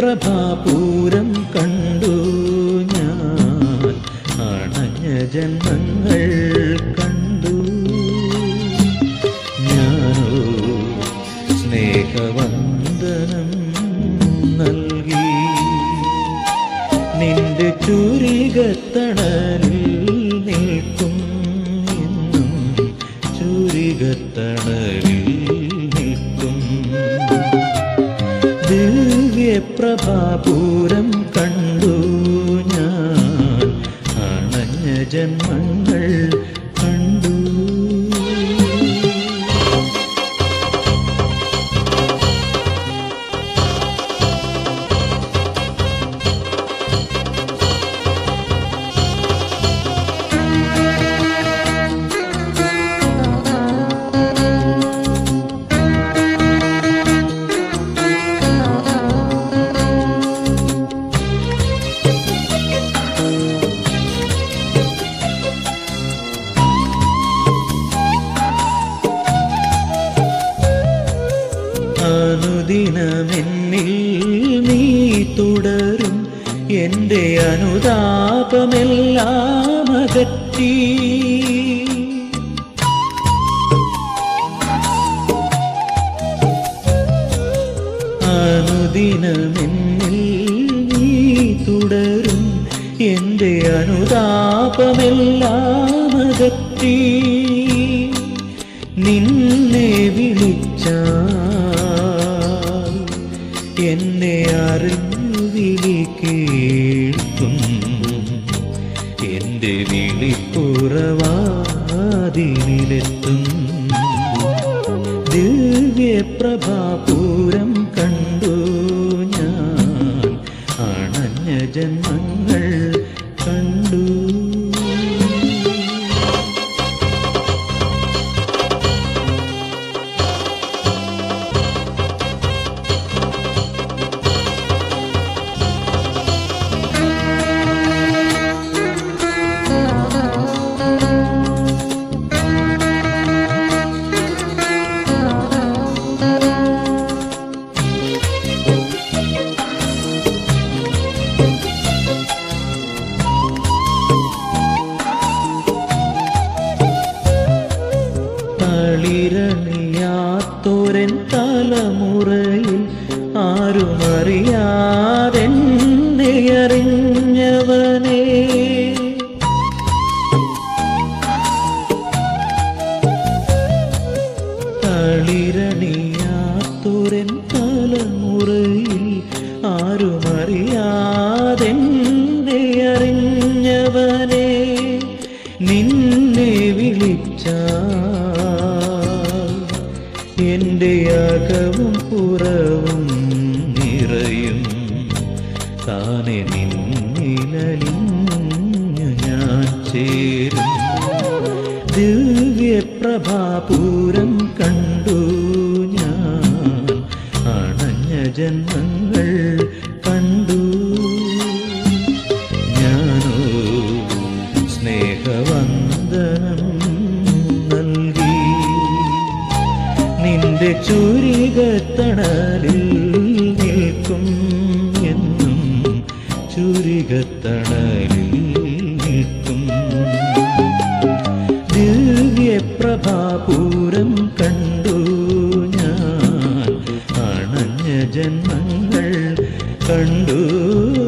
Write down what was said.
ദിവ്യപ്രഭാപൂരം കണ്ടു ഞാൻ അണഞ്ഞ ജന്മങ്ങൾ കണ്ടു ഞാനോ സ്നേഹവന്ദനം നൽകി നിന്റെ ചുരികത്തണലിൽ നിൽക്കും എന്നും ചുരികത്തണലിൽ നിൽക്കും ദിവ്യപ്രഭാപൂരം കണ്ടു ഞാൻ അണഞ്ഞ ജന്മങ്ങൾ കണ്ടു അനുദിനമെന്നിൽ നീ തുടരും എൻ്റെ അനുതാപമെല്ലാം അകറ്റി അനുദിനമെന്നിൽ നീ തുടരും എൻ്റെ അനുതാപമെല്ലാം അകറ്റി നിന്നെ വിളിച്ചാൽ എന്നെ അറിഞ്ഞു വിളി കേൾക്കും എൻ്റെ വിളിപ്പുറവാതിലെത്തും ദിവ്യപ്രഭാപൂരം കണ്ടു ഞാൻ അണഞ്ഞ ജന്മങ്ങൾ കണ്ടു തളിരണിയാത്തോരൻ തലമുറയിൽ ആരുമറിയാതെന്നെ അറിഞ്ഞവനേ തളിരണിയാത്തോരൻ തലമുറയിൽ ആരുമറിയാതെന്നെ അറിഞ്ഞവനേ നിന്നെ വിളിച്ചാൽ എൻ്റെ അകവും പുറവും നിറയും താനെ നിന്നിലലിഞ്ഞു ഞാൻ ചേരും ദിവ്യപ്രഭാപൂരം കണ്ടു ഞാൻ അണഞ്ഞ ജന്മങ്ങൾ കണ്ടു ഞാനോ സ്നേഹവന്ദനം നൽകി നിന്റെ ചുരികത്തണലിൽ നിൽക്കും എന്നും ചുരികത്തണലിൽ നിൽക്കും ദിവ്യപ്രഭാപൂരം കണ്ടു ഞാൻ അണഞ്ഞ ജന്മങ്ങൾ കണ്ടു